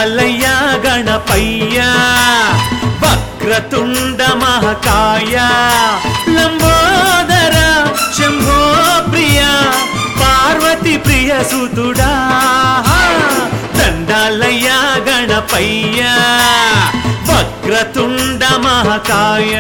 దండాలయ్య గణపయ్య వక్రతుండ మహకాయ లంబోదర శంభో ప్రియ పార్వతి ప్రియ సుతుడా దండాలయ్య గణపయ్య వక్రతుండ మహకాయ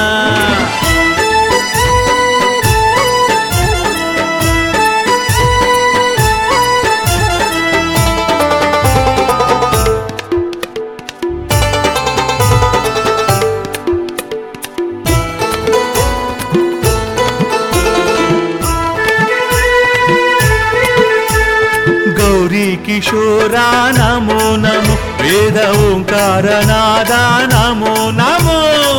గౌరీ కిశోరా నమో నమో వేద ఓంకార నాదా నమో నమో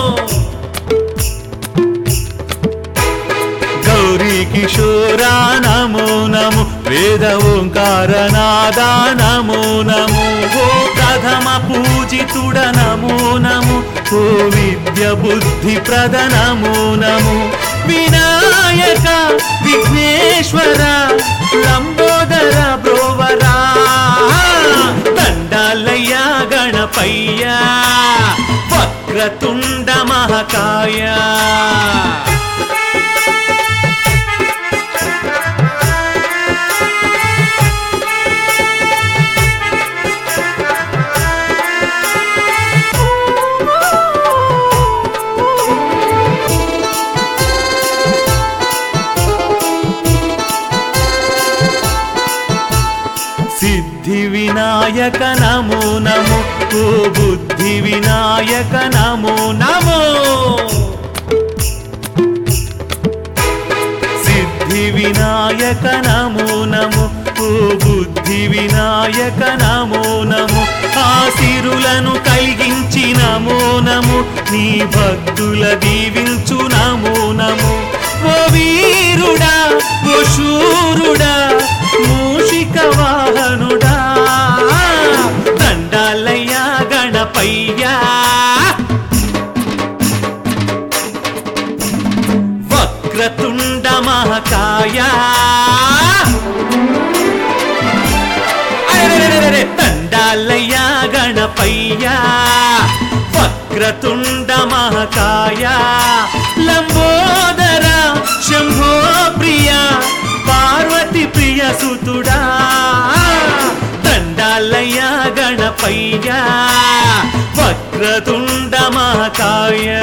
గౌరీ కిశోరా నమో నమో వేద ఓంకార నాదా నమో నమో ఓ ప్రథమ పూజితుడ నమో నమో ఓ విద్య బుద్ధి ప్రద నమో నమో వినాయక విఘ్నేశ్వర లంబోదర బ్రోవరా దండాలయ్య గణపయ్య వక్రతుండ మహకాయ సిద్ధి వినాయక నమో నమో ఓ బుద్ధి వినాయక నమో నమో సిద్ధి వినాయక నమో నమో ఓ బుద్ధి వినాయక నమో నమో ఆశిరులను కలిగించి నమో నమో నీ భక్తుల దీవించు నమో నమో ఓ వీరుడా ఓ శూరుడా మూషిక వాహనుడా దండాలయ్య గణపయ్యా వక్రతుండ మహకాయ అరెరెరెరెరె, దండాలయ్య గణపయ్య వక్రతుండ మహకాయ లంబోదర శంభో ప్రియ పార్వతి ప్రియ సుతుడా దండాలయ్య గణపయ్య వక్రతుండ మహకాయ